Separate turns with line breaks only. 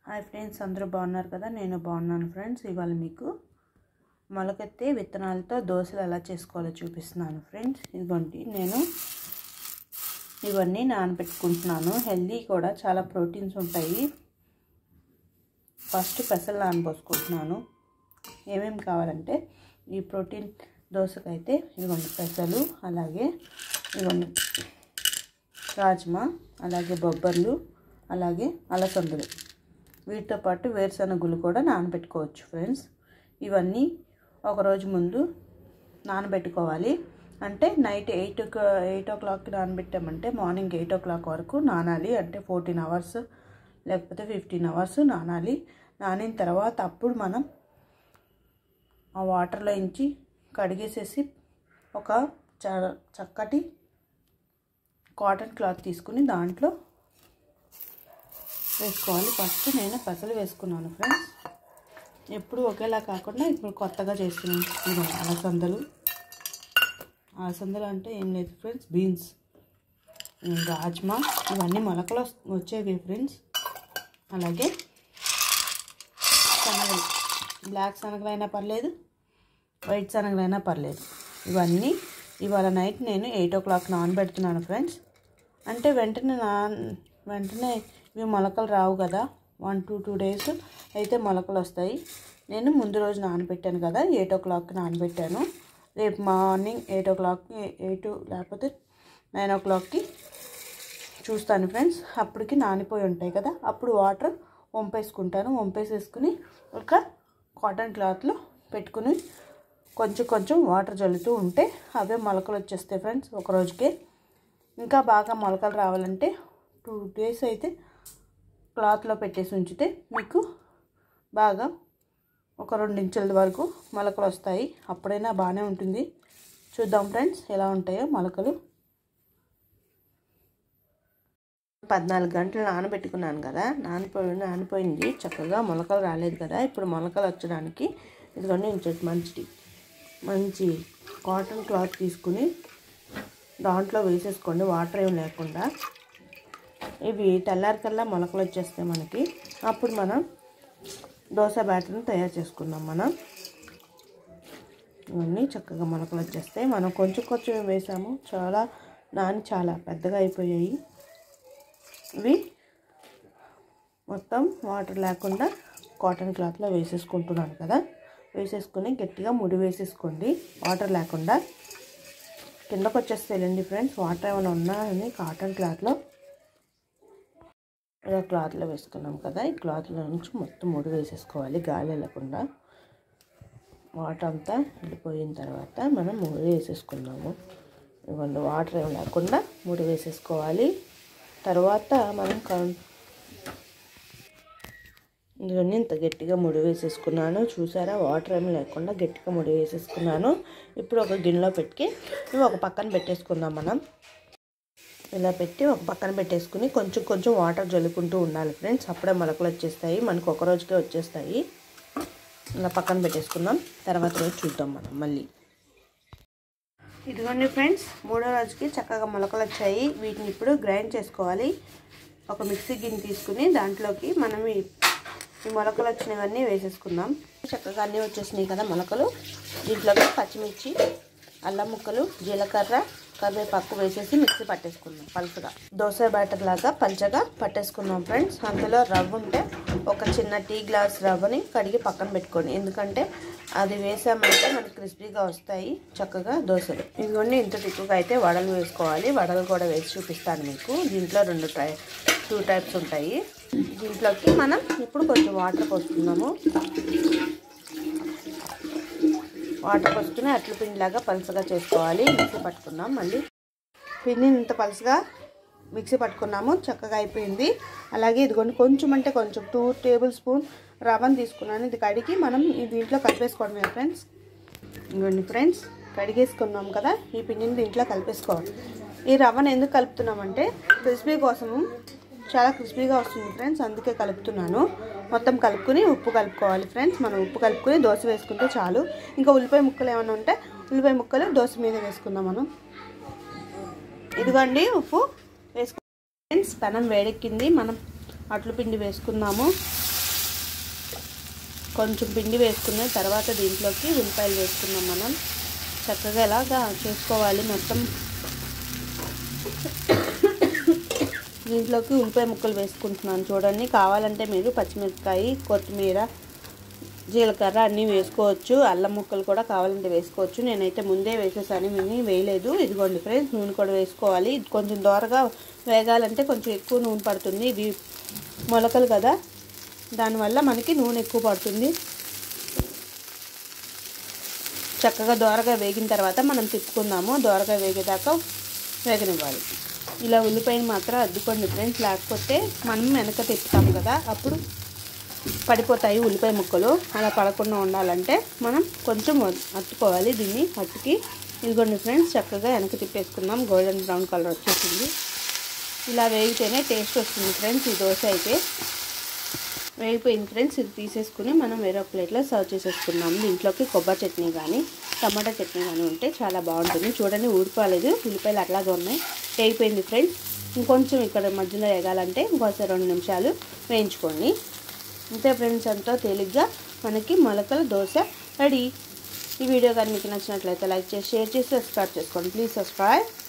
hi friends అందరూ బాగున్నారు కదా నేను బాగున్నాను ఫ్రెండ్స్ ఇవాళ మీకు మొలకెత్తే విత్తనాలతో దోశలు ఎలా చేసుకోవాలో చూపిస్తున్నాను ఫ్రెండ్స్ ఇదిగోండి నేను ఇవన్నీ నానబెట్టుకుంటున్నాను హెల్దీ కూడా చాలా ప్రోటీన్స్ ఉంటాయి ఫస్ట్ పెసలు నానబోసుకుంటున్నాను ఏమేమి కావాలంటే ఈ ప్రోటీన్ దోశకైతే ఇదిగోండి పెసలు అలాగే ఇదిగోండి రాజ్మా అలాగే బొబ్బర్లు అలాగే అలసందులు వీటితో పాటు వేరుశనగులు కూడా నానబెట్టుకోవచ్చు ఫ్రెండ్స్ ఇవన్నీ ఒకరోజు ముందు నానబెట్టుకోవాలి అంటే నైట్ ఎయిట్ ఎయిట్ ఓ క్లాక్కి నానబెట్టామంటే మార్నింగ్ ఎయిట్ ఓ క్లాక్ వరకు నానాలి అంటే ఫోర్టీన్ అవర్స్ లేకపోతే ఫిఫ్టీన్ అవర్స్ నానాలి నానిన తర్వాత అప్పుడు మనం ఆ వాటర్లో ఇంచి కడిగేసేసి ఒక చ చక్కటి కాటన్ క్లాత్ తీసుకుని దాంట్లో వేసుకోవాలి ఫస్ట్ నేను పెసలు వేసుకున్నాను ఫ్రెండ్స్ ఎప్పుడు ఒకేలా కాకుండా ఇప్పుడు కొత్తగా చేస్తున్నాను ఇదిగో అలసందలు అలసందలు అంటే ఏం లేదు ఫ్రెండ్స్ బీన్స్ రాజ్మా ఇవన్నీ మొలకలు వచ్చేవి ఫ్రెండ్స్ అలాగే శనగలు బ్లాక్ శనగలైనా పర్లేదు వైట్ శనగలైనా పర్లేదు ఇవన్నీ ఇవాళ నైట్ నేను ఎయిట్ ఓ క్లాక్ నానబెడుతున్నాను ఫ్రెండ్స్ అంటే వెంటనే నాన్ వెంటనే ఇవి మొలకలు రావు కదా వన్ టూ టూ డేస్ అయితే మొలకలు వస్తాయి నేను ముందు రోజు నానబెట్టాను కదా ఎయిట్ ఓ క్లాక్కి నానబెట్టాను రేపు మార్నింగ్ ఎయిట్ ఓ క్లాక్కి ఎయిట్ లేకపోతే నైన్ ఓ క్లాక్కి చూస్తాను ఫ్రెండ్స్ అప్పటికి నానిపోయి ఉంటాయి కదా అప్పుడు వాటర్ వంపేసుకుంటాను వంపేసేసుకుని ఒక కాటన్ క్లాత్లో పెట్టుకుని కొంచెం కొంచెం వాటర్ జల్లుతూ ఉంటే అవే మొలకలు వచ్చేస్తాయి ఫ్రెండ్స్ ఒక రోజుకే ఇంకా బాగా మొలకలు రావాలంటే టూ డేస్ అయితే క్లాత్లో పెట్టేసి ఉంచితే మీకు బాగా ఒక రెండు ఇంచుల వరకు మొలకలు వస్తాయి అప్పుడైనా బాగానే ఉంటుంది చూద్దాం ఫ్రెండ్స్ ఎలా ఉంటాయో మొలకలు పద్నాలుగు గంటలు నానబెట్టుకున్నాను కదా నానిపోయి నానిపోయింది చక్కగా మొలకలు రాలేదు కదా ఇప్పుడు మొలకలు వచ్చడానికి ఇదిగోండి ఇంచటి మంచి మంచి కాటన్ క్లాత్ తీసుకుని దాంట్లో వేసేసుకోండి వాటర్ ఏం లేకుండా ఇవి తెల్లారికల్లా మొలకలు వచ్చేస్తాయి మనకి అప్పుడు మనం దోశ బ్యాటర్ని తయారు చేసుకుందాం మనం ఇవన్నీ చక్కగా మొలకలు వచ్చేస్తాయి మనం కొంచెం కొంచెం వేసాము చాలా నాని చాలా పెద్దగా అయిపోయాయి ఇవి మొత్తం వాటర్ లేకుండా కాటన్ క్లాత్లో వేసేసుకుంటున్నాను కదా వేసేసుకుని గట్టిగా ముడి వేసేసుకోండి వాటర్ లేకుండా కిందకు వచ్చేస్తాయండి ఫ్రెండ్స్ వాటర్ ఏమైనా ఉన్నా అని కాటన్ క్లాత్లో ఇలా క్లాత్లో వేసుకున్నాం కదా ఈ క్లాత్లో నుంచి మొత్తం ముడి వేసేసుకోవాలి గాలి వెళ్ళకుండా వాటర్ అంతా వెళ్ళిపోయిన తర్వాత మనం ముడి వేసేసుకున్నాము ఇవ్వండి వాటర్ ఏం లేకుండా ముడి వేసేసుకోవాలి తర్వాత మనం ఇవన్నీ ఇంత గట్టిగా ముడి వేసేసుకున్నాను చూసారా వాటర్ ఏమి లేకుండా గట్టిగా ముడి వేసేసుకున్నాను ఇప్పుడు ఒక గిన్నెలో పెట్టి ఇవి ఒక పక్కన పెట్టేసుకుందాం మనం ఇలా పెట్టి ఒక పక్కన పెట్టేసుకుని కొంచెం కొంచెం వాటర్ జల్లుకుంటూ ఉండాలి ఫ్రెండ్స్ అప్పుడే మొలకలు వచ్చేస్తాయి మనకు ఒక రోజుకే వచ్చేస్తాయి ఇలా పక్కన పెట్టేసుకుందాం తర్వాత రోజు చూద్దాం మనం మళ్ళీ ఇదిగోండి ఫ్రెండ్స్ మూడో రోజుకి చక్కగా మొలకలు వచ్చాయి వీటిని ఇప్పుడు గ్రైండ్ చేసుకోవాలి ఒక మిక్సీ గిన్నె తీసుకుని దాంట్లోకి మనం ఈ మొలకలు వచ్చినవన్నీ వేసేసుకుందాం చక్కగా అన్నీ వచ్చేసినాయి కదా మొలకలు దీంట్లోకి పచ్చిమిర్చి అల్లం ముక్కలు జీలకర్ర కరివేపాకు వేసేసి మిక్సీ పట్టేసుకుందాం పలుచగా దోశ బ్యాటర్ లాగా పల్చగా పట్టేసుకుందాం ఫ్రెండ్స్ అందులో రవ్వ ఉంటే ఒక చిన్న టీ గ్లాస్ రవ్వని కడిగి పక్కన పెట్టుకోండి ఎందుకంటే అది వేసామంటే మనకి క్రిస్పీగా వస్తాయి చక్కగా దోశలు ఇదిగోండి ఇంత తిక్కుగా అయితే వడలు వేసుకోవాలి వడలు కూడా వేసి చూపిస్తాను మీకు దీంట్లో రెండు టై టూ టైప్స్ ఉంటాయి దీంట్లోకి మనం ఇప్పుడు కొంచెం వాటర్ పోసుకున్నాము వాటర్ పోసుకుని అట్ల పిండిలాగా పలుసగా చేసుకోవాలి మిక్సీ పట్టుకున్నాం మళ్ళీ పిండిని ఇంత పలుసగా మిక్సీ పట్టుకున్నాము చక్కగా అయిపోయింది అలాగే ఇదిగోండి కొంచెం అంటే కొంచెం టూ టేబుల్ స్పూన్ రవ్వను తీసుకున్నాను ఇది కడిగి మనం దీంట్లో కలిపేసుకోవడమే ఫ్రెండ్స్ ఇదిగోండి ఫ్రెండ్స్ కడిగేసుకున్నాం కదా ఈ పిండిని దీంట్లో కలిపేసుకోవాలి ఈ రవ్వను ఎందుకు కలుపుతున్నామంటే క్రిస్పీ కోసము చాలా క్రిస్పీగా వస్తుంది ఫ్రెండ్స్ అందుకే కలుపుతున్నాను మొత్తం కలుపుకుని ఉప్పు కలుపుకోవాలి ఫ్రెండ్స్ మనం ఉప్పు కలుపుకొని దోశ వేసుకుంటే చాలు ఇంకా ఉల్లిపాయ ముక్కలు ఏమైనా ఉంటే ఉల్లిపాయ ముక్కలు దోశ మీద వేసుకుందాం మనం ఇదిగోండి ఉప్పు వేసుకు ఫ్రెండ్స్ పెనం వేడెక్కింది మనం అట్లు పిండి వేసుకుందాము కొంచెం పిండి వేసుకున్న తర్వాత దీంట్లోకి ఉల్లిపాయలు వేసుకున్నాం మనం చక్కగా ఇలాగా చేసుకోవాలి మొత్తం దీంట్లోకి ఉల్లిపాయ ముక్కలు వేసుకుంటున్నాను చూడండి కావాలంటే మీరు పచ్చిమిరపకాయ కొత్తిమీర జీలకర్ర అన్నీ వేసుకోవచ్చు అల్లం ముక్కలు కూడా కావాలంటే వేసుకోవచ్చు నేనైతే ముందే వేసేసాను ఇవన్నీ వేయలేదు ఇదిగోండి ఫ్రెండ్స్ నూనె కూడా వేసుకోవాలి ఇది కొంచెం దోరగా వేగాలంటే కొంచెం ఎక్కువ నూనె పడుతుంది ఇది మొలకలు కదా దానివల్ల మనకి నూనె ఎక్కువ పడుతుంది చక్కగా దోరగా వేగిన తర్వాత మనం తిప్పుకుందాము దోరగా వేగేదాకా వేగనివ్వాలి ఇలా ఉల్లిపాయలు మాత్రం అద్దుకోండి ఫ్రెండ్స్ లేకపోతే మనం వెనక తిప్పుతాం కదా అప్పుడు పడిపోతాయి ఉల్లిపాయ ముక్కలు అలా పడకుండా ఉండాలంటే మనం కొంచెం అత్తుకోవాలి దీన్ని అత్తుకి ఇదిగోండి ఫ్రెండ్స్ చక్కగా వెనక తిప్పేసుకుందాం గోల్డెన్ బ్రౌన్ కలర్ వచ్చేసింది ఇలా వేగితేనే టేస్ట్ వస్తుంది ఫ్రెండ్స్ ఈ దోశ అయితే వేగిపోయింది ఫ్రెండ్స్ ఇది తీసేసుకుని మనం వేరే ప్లేట్లో సర్వ్ చేసేసుకున్నాం దీంట్లోకి కొబ్బరి చట్నీ కానీ టమాటా చట్నీ కానీ ఉంటే చాలా బాగుంటుంది చూడండి ఊడిపోలేదు ఉల్లిపాయలు అట్లాగే ఉన్నాయి వేగిపోయింది ఫ్రెండ్స్ ఇంకొంచెం ఇక్కడ మధ్యలో వేగాలంటే ఇంకొంచెం రెండు నిమిషాలు వేయించుకోండి అంతే ఫ్రెండ్స్ ఎంతో తేలిగ్గా మనకి మొలకల దోశ రెడీ ఈ వీడియో కానీ మీకు నచ్చినట్లయితే లైక్ చేసి షేర్ చేసి సబ్స్క్రైబ్ చేసుకోండి ప్లీజ్ సబ్స్క్రైబ్